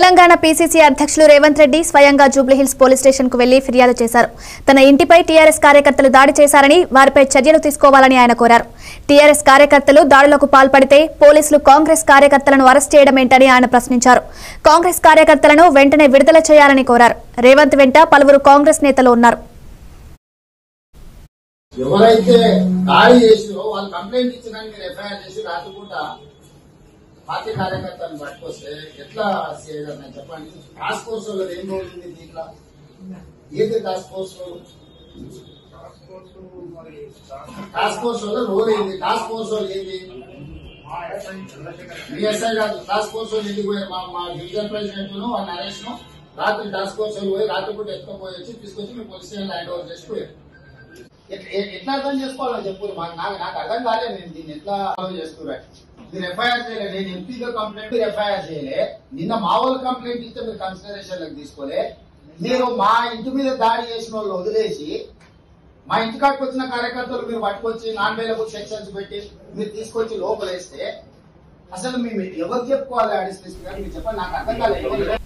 Telangana PCC అధ్యక్షులు రేవంత్ రెడ్డి స్వయంగా Jubilee Hills police station కు వెళ్లి ఫిర్యాదు చేశారు తన ఇంటిపై టీఆర్ఎస్ కార్యకర్తలు దాడి చేశారని వారిపై చర్యలు తీసుకోవాలని ఆయన కోరారు టీఆర్ఎస్ కార్యకర్తలు దాడులకు పాల్పడితే పోలీసులు కాంగ్రెస్ కార్యకర్తలను అరెస్ట్ చేయడమేంటని ఆయన ప్రశ్నించారు కాంగ్రెస్ కార్యకర్తలను వెంటనే విడుదల చేయాలని కోరారు రేవంత్ వెంట పలువురు కాంగ్రెస్ నేతలు ఉన్నారు ఎవరైతే దాడి చేసిరో వాళ్ళు కంప్లైంట్ ఇచ్చినాక మీరు ఎఫ్ఐఆర్ చేసి రాత్రిపూట పార్టీ కార్యకర్తలను పట్టుకొస్తే ఎట్లా చేయగలను నేను చెప్పండి టాస్క్ ఫోర్స్ లో ఏం రోల్ ఉంది దీంట్లో ఏంటి టాస్క్ ఫోర్స్ టాస్క్ ఫోర్స్ లో రోల్ ఏంది టాస్క్ ఫోర్స్ లో ఏంది మీ ఎస్ఐ కాదు టాస్క్ ఫోర్స్ వాళ్ళు ఎందుకు పోయారు మా మా డివిజన్ ప్రెసిడెంట్ ను వాళ్ళ నరేష్ ను రాత్రి టాస్క్ ఫోర్స్ వాళ్ళు పోయి రాత్రిపూట ఎత్తుకపోయి వచ్చి తీసుకొచ్చి మీ పోలీస్ స్టేషన్ హ్యాండ్ ఓవర్ చేసి పోయారు ఎట్- ఎ- ఎట్లా అర్థం చేసుకోవాలని చెప్పు మాకు నాకు నాకు అర్థం కాలేదు నేను దీన్ని ఎట్లా అర్థం చేస్తున్నారు మీరు ఎఫ్ఐఆర్ చేయలే నేను ఎంపీగా కంప్లైంట్ మీరు ఎఫ్ఐఆర్ చేయలే నిన్న మా వాళ్ళు కంప్లైంట్ ఇస్తే మీరు కన్సిడరేషన్ లోకి తీసుకోలే మీరు మా ఇంటి మీద దాడి చేసిన వాళ్ళు వదిలేసి మా ఇంటి కాడికి వచ్చిన కార్యకర్తలు మీరు పట్టుకొచ్చి నాన్ అవైలబుల్ సెక్షన్స్ పెట్టి మీరు తీసుకొచ్చి లోపలేస్తే అసలు మేము ఎవరు చెప్పుకోవాలి ఆడిస్ గారు మీరు చెప్పండి నాకు అర్థం కాలేదు ఎవరు